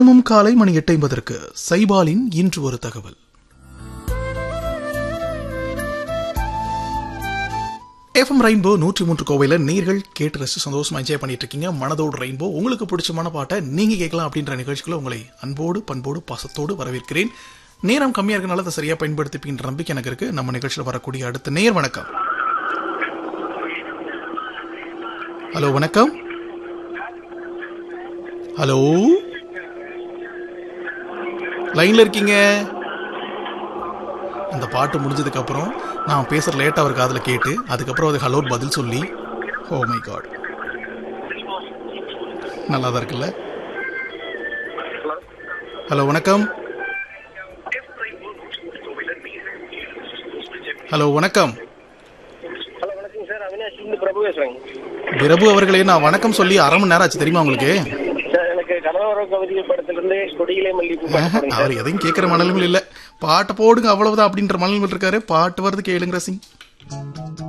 தினமும் காலை மணி எட்டு ஐம்பதற்கு சைபாலின் இன்று ஒரு தகவல் எஃப்எம் ரெயின்போ நூற்றி மூன்று கோவையில் நீர்கள் கேட்டு ரசித்து சந்தோஷமா என்ஜாய் பண்ணிட்டு இருக்கீங்க மனதோடு ரெயின்போ உங்களுக்கு பிடிச்சமான பாட்டை நீங்க கேட்கலாம் அப்படின்ற நிகழ்ச்சிக்குள்ள உங்களை அன்போடு பண்போடு பாசத்தோடு வரவேற்கிறேன் நேரம் கம்மியா இருக்கனால அதை சரியா பயன்படுத்திப்பீன்ற நம்பிக்கை எனக்கு இருக்கு நம்ம நிகழ்ச்சியில் வரக்கூடிய அடுத்த நேர் வணக்கம் ஹலோ வணக்கம் ஹலோ லைன்ல இருக்கீங்க அந்த பாட்டு முடிஞ்சதுக்கு அப்புறம் நான் பேசுற லேட்டா அவர் காதுல கேட்டு அதுக்கப்புறம் அது ஹலோ பதில் சொல்லி ஓ மை காட் நல்லா தான் இருக்குல்ல ஹலோ வணக்கம் ஹலோ வணக்கம் ஹலோ வணக்கம் சார் அவினாஷ் இருந்து பிரபு பேசுறேங்க பிரபு அவர்களே நான் வணக்கம் சொல்லி அரை மணி நேரம் ஆச்சு தெரியுமா உங்களுக்கு சார் எனக்கு கனவர கவிதை படத்திலிருந்து கொடியிலே மல்லிப்பூ பாட்டு ஆஹா, பாடுங்க அவர் சார் எதையும் கேட்கிற மனநிலைமையில் இல்ல பாட்டை போடுங்க அவ்வளவுதான் அப்படின்ற மனநிலைமையில் இருக்காரு பாட்டு வருது கேளுங்க ரசிங்